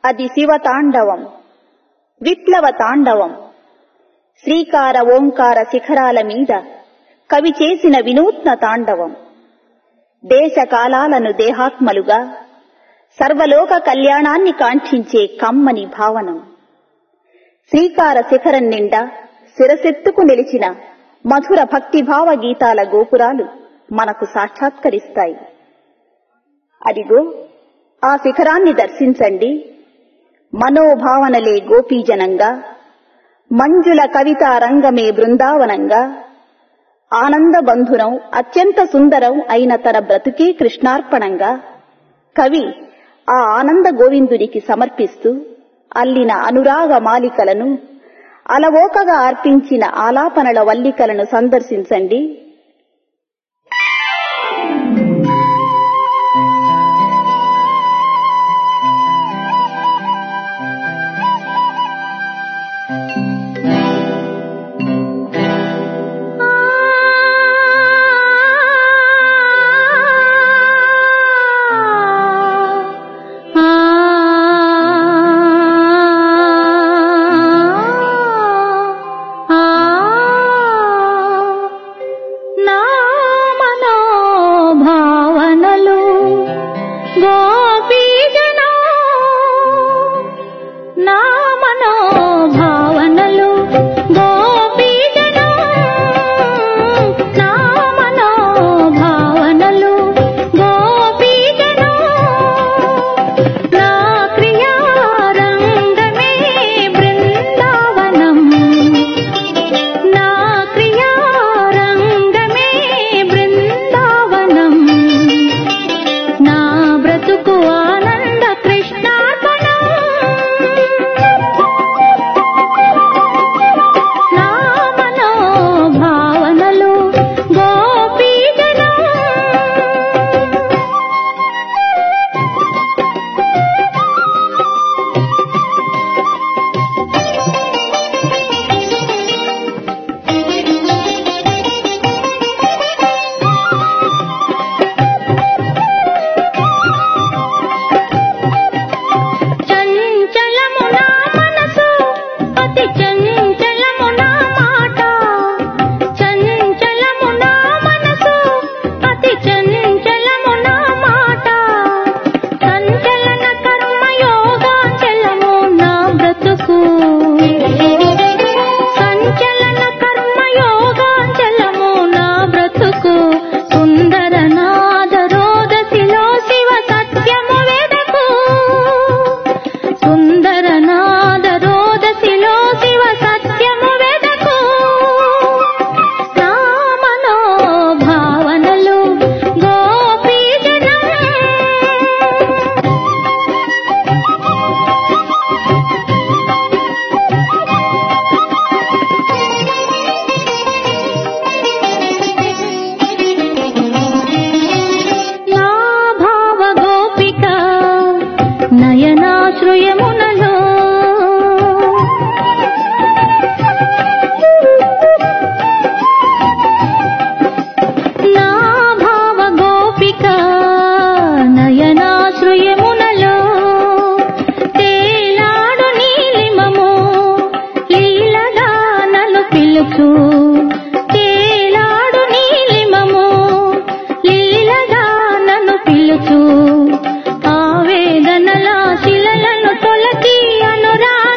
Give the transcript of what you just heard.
అది శివ తాండవం విప్లవ తాండవం శ్రీకార ఓంకార శిఖరాల మీద కవి చేసిన వినూత్న తాండవం దేశ కాలాలను దేహాత్మలుగా సర్వలోక కళ్యాణాన్ని కాంక్షించే కమ్మని భావనం శ్రీకార శిఖరం నిండా శిరసెత్తుకు నిలిచిన మధుర భక్తిభావ గీతాల గోపురాలు మనకు సాక్షాత్కరిస్తాయి అదిగో ఆ శిఖరాన్ని దర్శించండి మనోభావనలే గోపీజనంగా మంజుల కవితా రంగమే బృందావనంగా ఆనంద బంధురం అత్యంత సుందరం అయిన తన బ్రతుకే కృష్ణార్పణంగా కవి ఆ ఆనంద గోవిందునికి సమర్పిస్తూ అల్లిన అనురాగ మాలికలను అలవోకగా అర్పించిన ఆలాపనల వల్లికలను సందర్శించండి నా మనోభావనలు గోపీజనా నా మనోభావనలు గోపీజనా నా మనోభావనలు గోపీజనా నా క్రియారంగమే బృందావనం నా క్రియారంగమే బృందావనం నా బ్రతుకు ఆనంద కృష్ణార్పణం నా మనోభావనలు గోపీజనం చంచలము నా మనసు అతి చంచలము నా మాట చంచలము నా మనసు అతి చంచలము నా మాట సంచలన కర్మ యోగాచలము నా బ్రతుకు సంచలన కర్మ యోగాచలము నా బ్రతుకు సుందర నాదరోదశిలో శివ సత్యము వెదకు సుందర నాదరోదశిలో శివ సత్యము వెదకు నా మనోభావనలు గోపీజనం నా భావ గోపిక నయనాశ్రయమునలో నా భావ గోపిక నయనాశ్రయమునలో తేలాడు నీలిమము లీలగా నన్ను పిలుచు తేలాడు నీలిమము లీలగా నన్ను పిలుచు ఆవేదనల శిలలను తొలగి అనురాగ